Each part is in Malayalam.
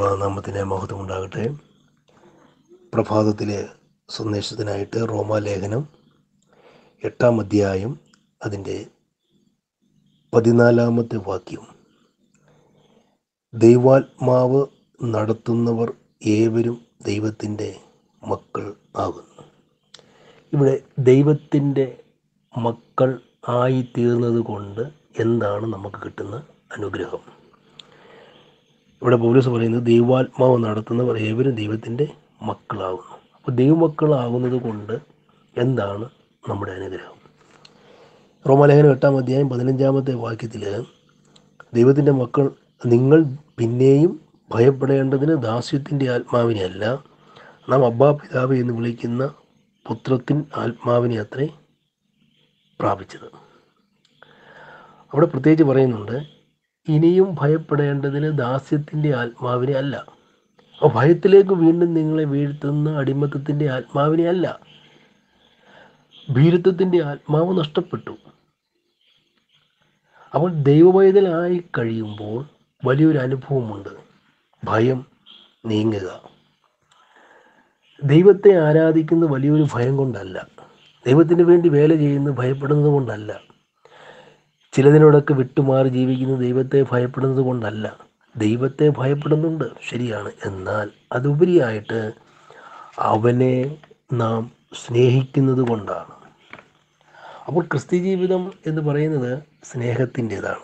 നാമത്തിന് മഹത്വം ഉണ്ടാകട്ടെ പ്രഭാതത്തിലെ സന്ദേശത്തിനായിട്ട് റോമാലേഖനം എട്ടാം അധ്യായം അതിൻ്റെ പതിനാലാമത്തെ വാക്യം ദൈവാത്മാവ് നടത്തുന്നവർ ഏവരും ദൈവത്തിൻ്റെ മക്കൾ ആകുന്നു ഇവിടെ ദൈവത്തിൻ്റെ മക്കൾ ആയിത്തീർന്നത് കൊണ്ട് എന്താണ് നമുക്ക് കിട്ടുന്ന അനുഗ്രഹം ഇവിടെ പൗലൂസ് പറയുന്നത് ദൈവാത്മാവ് നടത്തുന്നവർ ഏവരും ദൈവത്തിൻ്റെ മക്കളാകുന്നു അപ്പോൾ ദൈവമക്കളാകുന്നത് കൊണ്ട് എന്താണ് നമ്മുടെ അനുഗ്രഹം റോമാലേഖനം എട്ടാം അധ്യായം പതിനഞ്ചാമത്തെ വാക്യത്തിൽ ദൈവത്തിൻ്റെ മക്കൾ നിങ്ങൾ പിന്നെയും ഭയപ്പെടേണ്ടതിന് ദാസ്യത്തിൻ്റെ ആത്മാവിനെ അല്ല നാം അബ്ബാ പിതാവ് എന്ന് വിളിക്കുന്ന പുത്രത്തിൻ ആത്മാവിനെ അത്രേ പ്രാപിച്ചത് അവിടെ പ്രത്യേകിച്ച് പറയുന്നുണ്ട് ഇനിയും ഭയപ്പെടേണ്ടതിന് ദാസ്യത്തിൻ്റെ ആത്മാവിനെ അല്ല അപ്പോൾ ഭയത്തിലേക്ക് വീണ്ടും നിങ്ങളെ വീഴ്ത്തുന്ന അടിമത്തത്തിൻ്റെ ആത്മാവിനെ അല്ല ഭീരുത്വത്തിൻ്റെ ആത്മാവ് നഷ്ടപ്പെട്ടു അപ്പോൾ ദൈവവൈതലായി കഴിയുമ്പോൾ വലിയൊരു അനുഭവമുണ്ട് ഭയം നീങ്ങുക ദൈവത്തെ ആരാധിക്കുന്ന വലിയൊരു ഭയം കൊണ്ടല്ല ദൈവത്തിന് വേണ്ടി വേല ചെയ്യുന്നത് ഭയപ്പെടുന്നത് കൊണ്ടല്ല ചിലതിനോടൊക്കെ വിട്ടുമാറി ജീവിക്കുന്ന ദൈവത്തെ ഭയപ്പെടുന്നത് കൊണ്ടല്ല ദൈവത്തെ ഭയപ്പെടുന്നുണ്ട് ശരിയാണ് എന്നാൽ അതുപരിയായിട്ട് അവനെ നാം സ്നേഹിക്കുന്നത് കൊണ്ടാണ് അപ്പോൾ ക്രിസ്ത്യ ജീവിതം എന്ന് പറയുന്നത് സ്നേഹത്തിൻ്റെതാണ്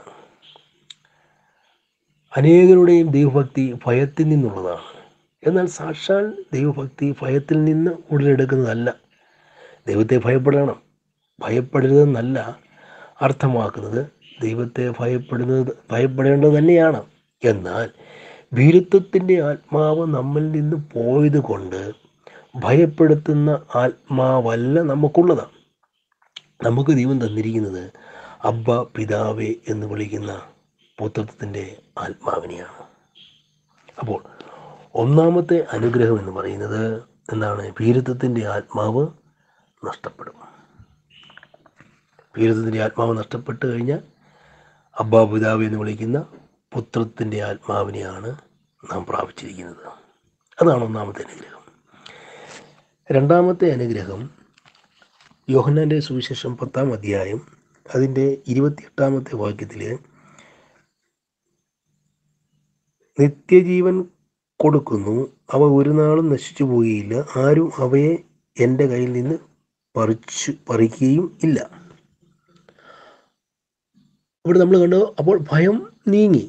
അനേകരുടെയും ദൈവഭക്തി ഭയത്തിൽ നിന്നുള്ളതാണ് എന്നാൽ സാക്ഷാൽ ദൈവഭക്തി ഭയത്തിൽ നിന്ന് ഉടലെടുക്കുന്നതല്ല ദൈവത്തെ ഭയപ്പെടണം ഭയപ്പെടരുതെന്നല്ല അർത്ഥമാക്കുന്നത് ദൈവത്തെ ഭയപ്പെടുന്നത് ഭയപ്പെടേണ്ടത് തന്നെയാണ് എന്നാൽ ഭീരുത്വത്തിൻ്റെ ആത്മാവ് നമ്മിൽ നിന്ന് പോയത് കൊണ്ട് ഭയപ്പെടുത്തുന്ന ആത്മാവല്ല നമുക്കുള്ളത് നമുക്ക് ദൈവം തന്നിരിക്കുന്നത് അബ്ബ പിതാവേ എന്ന് വിളിക്കുന്ന പുത്രത്വത്തിൻ്റെ ആത്മാവിനെയാണ് അപ്പോൾ ഒന്നാമത്തെ അനുഗ്രഹം എന്ന് പറയുന്നത് എന്താണ് ഭീരുത്വത്തിൻ്റെ ആത്മാവ് നഷ്ടപ്പെടും ഭീരുത്വത്തിൻ്റെ ആത്മാവ് നഷ്ടപ്പെട്ട് കഴിഞ്ഞാൽ അബ്ബാ പിതാവ് എന്ന് വിളിക്കുന്ന പുത്രത്തിൻ്റെ ആത്മാവിനെയാണ് നാം പ്രാപിച്ചിരിക്കുന്നത് അതാണ് ഒന്നാമത്തെ അനുഗ്രഹം രണ്ടാമത്തെ അനുഗ്രഹം യോഹന്നാൻ്റെ സുവിശേഷം പത്താം അധ്യായം അതിൻ്റെ ഇരുപത്തിയെട്ടാമത്തെ വാക്യത്തിൽ നിത്യജീവൻ കൊടുക്കുന്നു അവ ഒരു നാളും നശിച്ചു പോവുകയില്ല ആരും അവയെ എൻ്റെ കയ്യിൽ നിന്ന് പറിച്ചു പറിക്കുകയും ഇല്ല ഇവിടെ നമ്മൾ കണ്ടു അപ്പോൾ ഭയം നീങ്ങി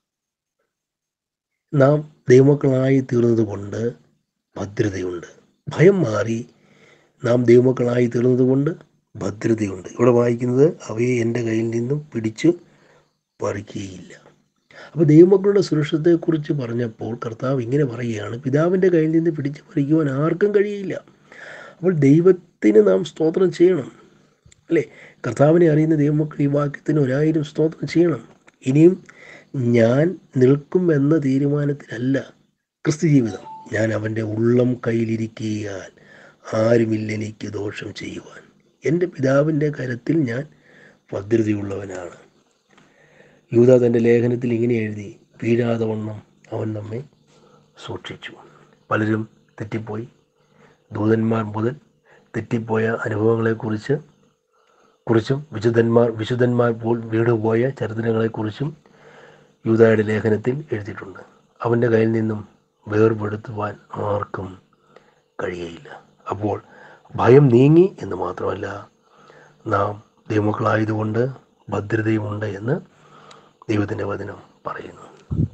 നാം ദൈവമക്കളായി തീർന്നത് കൊണ്ട് ഭദ്രതയുണ്ട് ഭയം മാറി നാം ദൈവമക്കളായി തീർന്നത് കൊണ്ട് ഭദ്രതയുണ്ട് ഇവിടെ വായിക്കുന്നത് അവയെ എൻ്റെ കയ്യിൽ നിന്നും പിടിച്ച് പറിക്കുകയില്ല അപ്പോൾ ദൈവമക്കളുടെ സുരക്ഷത്തെക്കുറിച്ച് പറഞ്ഞപ്പോൾ കർത്താവ് ഇങ്ങനെ പറയുകയാണ് പിതാവിൻ്റെ കയ്യിൽ നിന്ന് പിടിച്ച് പറിക്കുവാൻ ആർക്കും കഴിയില്ല അപ്പോൾ ദൈവത്തിന് നാം സ്തോത്രം ചെയ്യണം അല്ലേ കർത്താവിനെ അറിയുന്ന ദൈവമക്കൾ ഈ വാക്യത്തിന് ഒരായിരം സ്തോത്രം ചെയ്യണം ഇനിയും ഞാൻ നിൽക്കും എന്ന തീരുമാനത്തിലല്ല ക്രിസ്തു ജീവിതം ഞാൻ അവൻ്റെ ഉള്ളം കയ്യിലിരിക്കിയാൽ ആരുമില്ല എനിക്ക് ദോഷം ചെയ്യുവാൻ എൻ്റെ പിതാവിൻ്റെ കരത്തിൽ ഞാൻ ഭദ്രതയുള്ളവനാണ് യൂത തൻ്റെ ലേഖനത്തിൽ ഇങ്ങനെ എഴുതി വീഴാതെ വണ്ണം അവൻ നമ്മെ സൂക്ഷിച്ചു പലരും തെറ്റിപ്പോയി ദൂതന്മാർ മുതൽ തെറ്റിപ്പോയ അനുഭവങ്ങളെക്കുറിച്ച് കുറിച്ചും വിശുദ്ധന്മാർ വിശുദ്ധന്മാർ പോൽ വീടുപോയ ചരിത്രങ്ങളെക്കുറിച്ചും യൂതായുടെ ലേഖനത്തിൽ എഴുതിയിട്ടുണ്ട് അവൻ്റെ കയ്യിൽ നിന്നും വേർപെടുത്തുവാൻ ആർക്കും കഴിയയില്ല അപ്പോൾ ഭയം നീങ്ങി എന്ന് മാത്രമല്ല നാം ദൈവമക്കളായതുകൊണ്ട് ഭദ്രതയുമുണ്ട് എന്ന് ദൈവത്തിൻ്റെ വചനം പറയുന്നു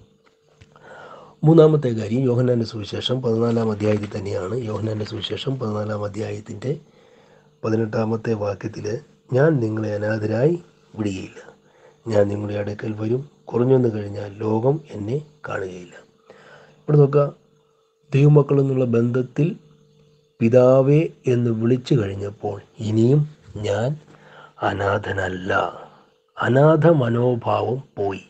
മൂന്നാമത്തെ കാര്യം യോഹന്നാൻ്റെ സുവിശേഷം പതിനാലാം അധ്യായത്തിൽ തന്നെയാണ് യോഹന്നാൻ്റെ സുവിശേഷം പതിനാലാം അധ്യായത്തിൻ്റെ പതിനെട്ടാമത്തെ വാക്യത്തിൽ ഞാൻ നിങ്ങളെ അനാഥരായി വിടുകയില്ല ഞാൻ നിങ്ങളുടെ അടുക്കൽ വരും കുറഞ്ഞൊന്നു കഴിഞ്ഞാൽ ലോകം എന്നെ കാണുകയില്ല ഇവിടെ നോക്കുക ദൈവമക്കൾ എന്നുള്ള ബന്ധത്തിൽ പിതാവേ എന്ന് വിളിച്ചു കഴിഞ്ഞപ്പോൾ ഇനിയും ഞാൻ അനാഥനല്ല അനാഥ മനോഭാവം പോയി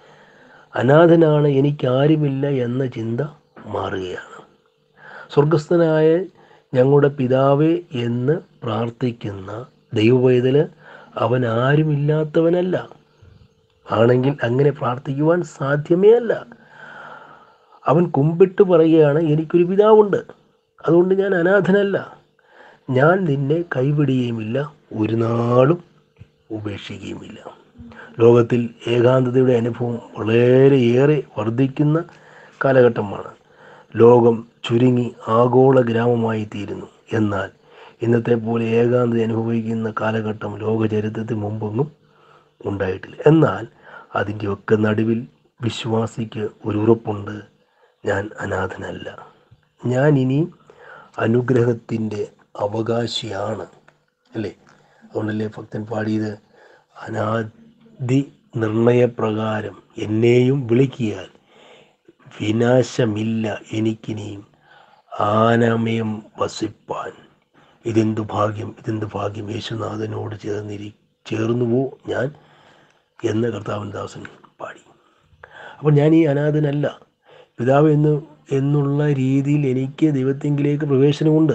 അനാഥനാണ് എനിക്കാരുമില്ല എന്ന ചിന്ത മാറുകയാണ് സ്വർഗസ്ഥനായ ഞങ്ങളുടെ പിതാവേ എന്ന് പ്രാർത്ഥിക്കുന്ന ദൈവവേദന അവൻ ആരുമില്ലാത്തവനല്ല ആണെങ്കിൽ അങ്ങനെ പ്രാർത്ഥിക്കുവാൻ സാധ്യമേ അല്ല അവൻ കുമ്പിട്ട് പറയുകയാണ് എനിക്കൊരു പിതാവുണ്ട് അതുകൊണ്ട് ഞാൻ അനാഥനല്ല ഞാൻ നിന്നെ കൈവിടുകയുമില്ല ഒരു നാളും ഉപേക്ഷിക്കുകയുമില്ല ലോകത്തിൽ ഏകാന്തതയുടെ അനുഭവം വളരെയേറെ വർദ്ധിക്കുന്ന കാലഘട്ടമാണ് ലോകം ചുരുങ്ങി ആഗോള ഗ്രാമമായി തീരുന്നു എന്നാൽ ഇന്നത്തെ പോലെ ഏകാന്തത അനുഭവിക്കുന്ന കാലഘട്ടം ലോക ചരിത്രത്തിൽ മുമ്പൊന്നും ഉണ്ടായിട്ടില്ല എന്നാൽ അതിൻ്റെയൊക്കെ നടുവിൽ വിശ്വാസിക്ക് ഒരു ഉറപ്പുണ്ട് ഞാൻ അനാഥനല്ല ഞാൻ ഇനി അനുഗ്രഹത്തിൻ്റെ അവകാശിയാണ് അല്ലേ അതുകൊണ്ടല്ലേ ഭക്തൻ പാടിയത് അനാദി നിർണയപ്രകാരം എന്നെയും വിളിക്കിയാൽ വിനാശമില്ല എനിക്കിനിയും ആനമയം വസിപ്പാൻ ഇതെന്തു ഭാഗ്യം ഇതെന്തു ഭാഗ്യം യേശുനാഥനോട് ചേർന്നിരി ചേർന്നുവോ ഞാൻ എന്ന് കർത്താവൻ ദാസൻ പാടി അപ്പോൾ ഞാൻ ഈ അനാഥനല്ല പിതാവ് എന്ന് എന്നുള്ള രീതിയിൽ എനിക്ക് ദൈവത്തെങ്കിലേക്ക് പ്രവേശനമുണ്ട്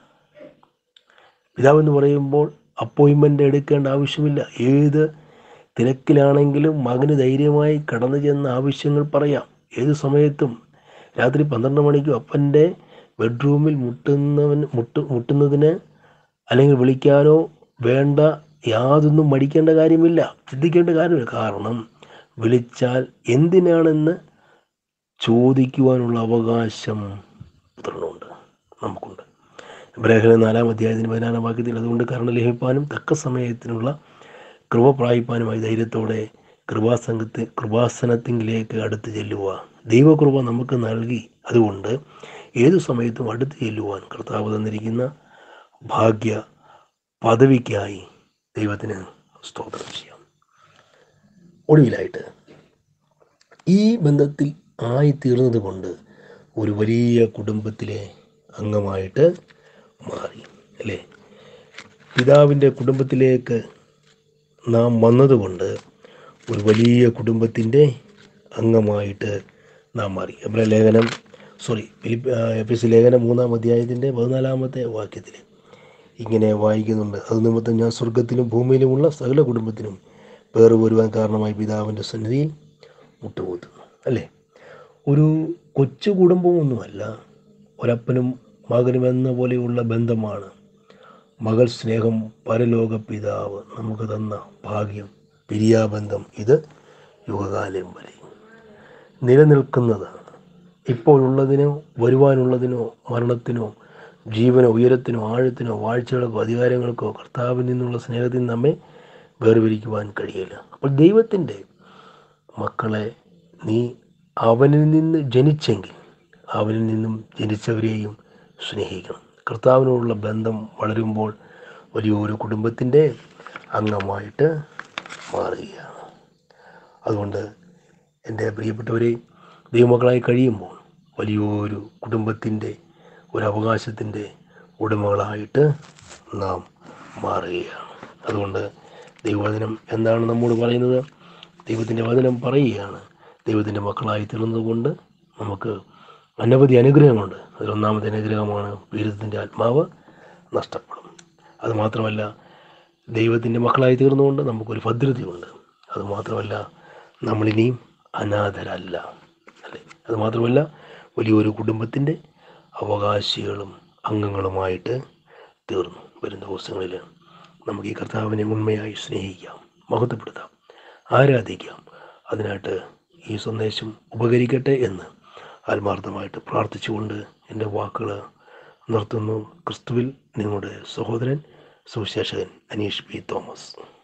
പിതാവ് എന്ന് പറയുമ്പോൾ അപ്പോയിൻമെൻ്റ് എടുക്കേണ്ട ആവശ്യമില്ല ഏത് തിരക്കിലാണെങ്കിലും മകന് ധൈര്യമായി കടന്നു ചെന്ന ആവശ്യങ്ങൾ പറയാം ഏത് സമയത്തും രാത്രി പന്ത്രണ്ട് മണിക്ക് അപ്പൻ്റെ ബെഡ്റൂമിൽ മുട്ടുന്നവൻ മുട്ട് മുട്ടുന്നതിന് അല്ലെങ്കിൽ വിളിക്കാനോ വേണ്ട യാതൊന്നും മടിക്കേണ്ട കാര്യമില്ല ചിന്തിക്കേണ്ട കാര്യമില്ല കാരണം വിളിച്ചാൽ എന്തിനാണെന്ന് ചോദിക്കുവാനുള്ള അവകാശം പുത്രനുണ്ട് നമുക്കുണ്ട് ബ്രഹ്മ നാലാം അധ്യായത്തിന് പതിനാലാം വാക്യത്തിൽ അതുകൊണ്ട് കരുണ ലഭിപ്പാനും തക്ക സമയത്തിനുള്ള കൃപ പ്രാപിപ്പാനുമായി ധൈര്യത്തോടെ കൃപാസംഘത്തെ കൃപാസനത്തിലേക്ക് അടുത്ത് ചെല്ലുക ദൈവകൃപ നമുക്ക് നൽകി അതുകൊണ്ട് ഏതു സമയത്തും അടുത്ത് ചെല്ലുവാൻ കർത്താവ് തന്നിരിക്കുന്ന ഭാഗ്യ പദവിക്കായി ദൈവത്തിന് സ്തോത്രം ചെയ്യാം ഒടുവിലായിട്ട് ഈ ബന്ധത്തിൽ ആയിത്തീർന്നത് കൊണ്ട് ഒരു വലിയ കുടുംബത്തിലെ അംഗമായിട്ട് മാറി അല്ലേ പിതാവിൻ്റെ കുടുംബത്തിലേക്ക് നാം വന്നതുകൊണ്ട് ഒരു വലിയ കുടുംബത്തിൻ്റെ അംഗമായിട്ട് നാം മാറി എബ്ര ലേഖനം സോറി ഫിലിപ്പ് എഫ് എസ് ലേഖനം മൂന്നാം അധ്യായത്തിൻ്റെ പതിനാലാമത്തെ വാക്യത്തിൽ ഇങ്ങനെ വായിക്കുന്നുണ്ട് അത് നിമിത്തം ഞാൻ സ്വർഗത്തിലും ഭൂമിയിലുമുള്ള സകല കുടുംബത്തിനും പേറ് വരുവാൻ കാരണമായി പിതാവിൻ്റെ സന്നിധിയിൽ മുട്ടുകൂത്തുന്നു അല്ലേ ഒരു കൊച്ചു കുടുംബമൊന്നുമല്ല ഒരപ്പനും മകനും എന്ന പോലെയുള്ള ബന്ധമാണ് മകൾ സ്നേഹം പരലോക പിതാവ് നമുക്ക് തന്ന ഭാഗ്യം പിരിയാബന്ധം ഇത് യുഗകാലം വരെ നിലനിൽക്കുന്നതാണ് ഇപ്പോഴുള്ളതിനോ വരുവാനുള്ളതിനോ മരണത്തിനോ ജീവനോ ഉയരത്തിനോ ആഴത്തിനോ വാഴ്ചകൾക്കോ അധികാരങ്ങൾക്കോ കർത്താവിൽ നിന്നുള്ള സ്നേഹത്തിൽ നമ്മെ വേർപിരിക്കുവാൻ കഴിയില്ല അപ്പോൾ ദൈവത്തിൻ്റെ മക്കളെ നീ അവനിൽ നിന്ന് ജനിച്ചെങ്കിൽ അവനിൽ നിന്നും ജനിച്ചവരെയും സ്നേഹിക്കണം കർത്താവിനോടുള്ള ബന്ധം വളരുമ്പോൾ വലിയൊരു കുടുംബത്തിൻ്റെ അംഗമായിട്ട് മാറുകയാണ് അതുകൊണ്ട് എൻ്റെ പ്രിയപ്പെട്ടവരെ ദൈവമക്കളായി കഴിയുമ്പോൾ വലിയൊരു കുടുംബത്തിൻ്റെ ഒരു അവകാശത്തിൻ്റെ ഉടമകളായിട്ട് നാം മാറുകയാണ് അതുകൊണ്ട് ദൈവവചനം എന്താണ് നമ്മോട് പറയുന്നത് ദൈവത്തിൻ്റെ വചനം പറയുകയാണ് ദൈവത്തിൻ്റെ മക്കളായി തീർന്നതുകൊണ്ട് നമുക്ക് അനവധി അനുഗ്രഹങ്ങളുണ്ട് അതിലൊന്നാമത്തെ അനുഗ്രഹമാണ് പീഡിതത്തിൻ്റെ ആത്മാവ് നഷ്ടപ്പെടും അതുമാത്രമല്ല ദൈവത്തിൻ്റെ മക്കളായി തീർന്നുകൊണ്ട് നമുക്കൊരു ഭദ്രതയുണ്ട് അതുമാത്രമല്ല നമ്മളിനിയും അനാഥരല്ല അല്ലേ അതുമാത്രമല്ല വലിയൊരു കുടുംബത്തിൻ്റെ അവകാശികളും അംഗങ്ങളുമായിട്ട് തീർന്നു വരും ദിവസങ്ങളിൽ നമുക്ക് ഈ കർത്താവിനെ ഉണ്മയായി സ്നേഹിക്കാം മഹത്വപ്പെടുത്താം ആരാധിക്കാം അതിനായിട്ട് ഈ സന്ദേശം ഉപകരിക്കട്ടെ എന്ന് ആത്മാർത്ഥമായിട്ട് പ്രാർത്ഥിച്ചുകൊണ്ട് എൻ്റെ വാക്കുകൾ നിർത്തുന്നു ക്രിസ്തുവിൽ നിങ്ങളുടെ സഹോദരൻ സുവിശേഷകൻ അനീഷ് പി തോമസ്